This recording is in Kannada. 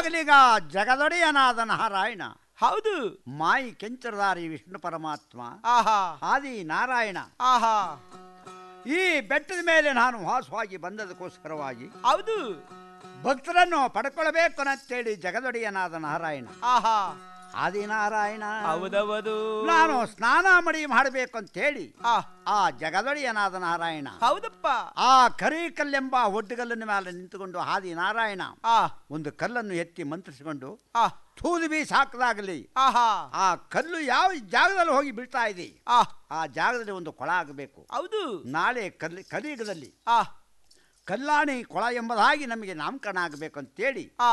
ಆಗಲಿಗ ಜಗದೊಡೆಯನಾದ ನಾರಾಯಣ ಹೌದು ಮಾಯಿ ಕೆಂಚರದಾರಿ ವಿಷ್ಣು ಪರಮಾತ್ಮ ಆಹಾ ಆದಿ ನಾರಾಯಣ ಆಹಾ ಈ ಬೆಟ್ಟದ ಮೇಲೆ ನಾನು ವಾಸವಾಗಿ ಬಂದದಕ್ಕೋಸ್ಕರವಾಗಿ ಹೌದು ಭಕ್ತರನ್ನು ಪಡ್ಕೊಳ್ಬೇಕು ಅಂತೇಳಿ ಜಗದೊಡೆಯನಾದ ನಾರಾಯಣ ಆಹಾ ಆದಿನಾರಾಯಣ ಹೌದವದು ನಾನು ಸ್ನಾನ ಮಡಿ ಮಾಡಬೇಕು ಅಂತೇಳಿ ಆ ಆ ಜಗದೊಡೆಯನಾದ ನಾರಾಯಣ ಹೌದಪ್ಪ ಆ ಕರಿಕಲ್ಲೆಂಬ ಒಡ್ಡುಗಲ್ಲಿನ ಮೇಲೆ ನಿಂತುಕೊಂಡು ಆದಿ ನಾರಾಯಣ ಆ ಒಂದು ಕಲ್ಲನ್ನು ಎತ್ತಿ ಮಂತ್ರಿಸಿಕೊಂಡು ಆ ತೂದು ಬೀಸಿ ಹಾಕದಾಗಲಿ ಆಹಾ ಆ ಕಲ್ಲು ಯಾವ ಜಾಗದಲ್ಲಿ ಹೋಗಿ ಬೀಳ್ತಾ ಇದೆ ಆ ಆ ಜಾಗದಲ್ಲಿ ಒಂದು ಕೊಳ ಆಗಬೇಕು ಹೌದು ನಾಳೆ ಕಲ್ಲಿ ಕಲಿಯುಗದಲ್ಲಿ ಆ ಕಲ್ಲಾಣಿ ಕೊಳ ಎಂಬುದಾಗಿ ನಮಗೆ ನಾಮಕರಣ ಆಗಬೇಕು ಅಂತೇಳಿ ಆ